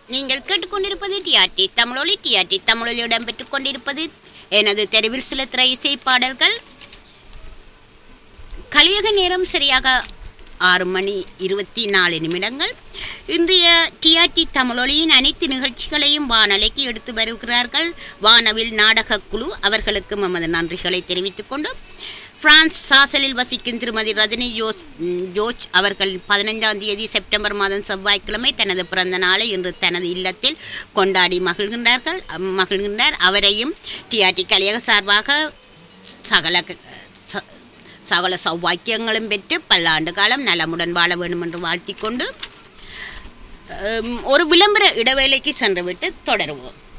நீங்கள் கேட்டுக்கொண்டிருப்பது டிஆர்டி தமிழொலி டிஆர்டி தமிழொலி இடம்பெற்றுக் கொண்டிருப்பது எனது தெருவில் சில திரை இசை பாடல்கள் கலியக நேரம் சரியாக ஆறு மணி இருபத்தி நாலு நிமிடங்கள் இன்றைய டிஆர்டி தமிழொலியின் அனைத்து நிகழ்ச்சிகளையும் வானொலிக்கு எடுத்து வருகிறார்கள் வானவில் நாடகக் குழு அவர்களுக்கு நமது நன்றிகளை தெரிவித்துக் கொண்டு பிரான்ஸ் சாசலில் வசிக்கும் திருமதி ரஜினி ஜோஸ் ம், ஜோர்ஜ் அவர்கள் பதினைஞ்சாம் தேதி செப்டம்பர் மாதம் செவ்வாய்க்கிழமை தனது பிறந்த நாளை இன்று தனது இல்லத்தில் கொண்டாடி மகிழ்கின்றார்கள் அம், மகிழ்கின்றார் அவரையும் டிஆர்டி கலியக சார்பாக சகல க- ச- சகல சௌபாக்கியங்களும் பெற்று பல்லாண்டு காலம் நலமுடன் வாழ வேண்டும் என்று வாழ்த்திக் கொண்டு அம், ஒரு விளம்பர இடைவேளைக்கு சென்றுவிட்டு தொடருவோம்